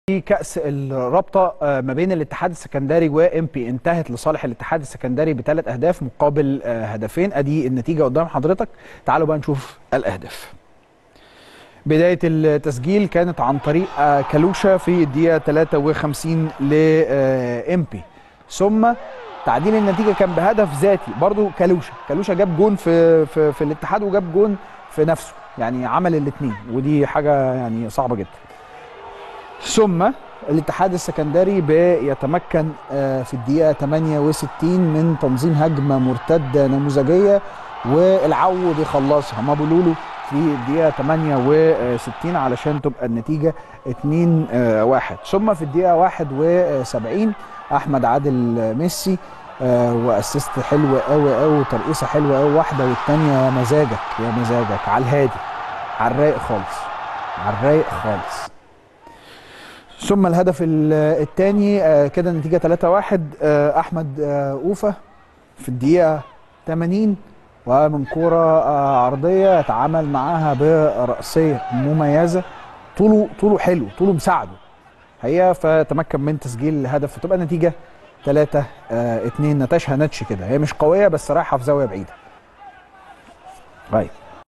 في كأس الرابطة آه، ما بين الاتحاد السكندري وإمبي انتهت لصالح الاتحاد السكندري بثلاث أهداف مقابل آه، هدفين أدي النتيجة قدام حضرتك تعالوا بقى نشوف الأهداف بداية التسجيل كانت عن طريق آه، كالوشا في الدقيقة 53 لإمبي ثم تعديل النتيجة كان بهدف ذاتي برضو كالوشا كالوشا جاب جون في, في, في الاتحاد وجاب جون في نفسه يعني عمل الاثنين ودي حاجة يعني صعبة جدا ثم الاتحاد السكندري بيتمكن آه، في الدقيقة 68 من تنظيم هجمة مرتدة نموذجية والعو بيخلصها مابولولو في الدقيقة 68 علشان تبقى النتيجة 2 1 ثم في الدقيقة 71 أحمد عادل ميسي آه، واسيست حلو قوي قوي وترقيصة حلوة قوي واحدة والتانية مزاجك يا مزاجك على الهادي على الرايق خالص على الرايق خالص ثم الهدف الثاني كده النتيجه 3 1 احمد آه، اوفا في الدقيقه 80 ومن كوره آه، عرضيه يتعامل معاها براسيه مميزه طوله طوله حلو طوله مساعده هي فتمكن من تسجيل الهدف وتبقى النتيجه 3 2 نتاشها نتش كده هي مش قويه بس رايحه في زاويه بعيده طيب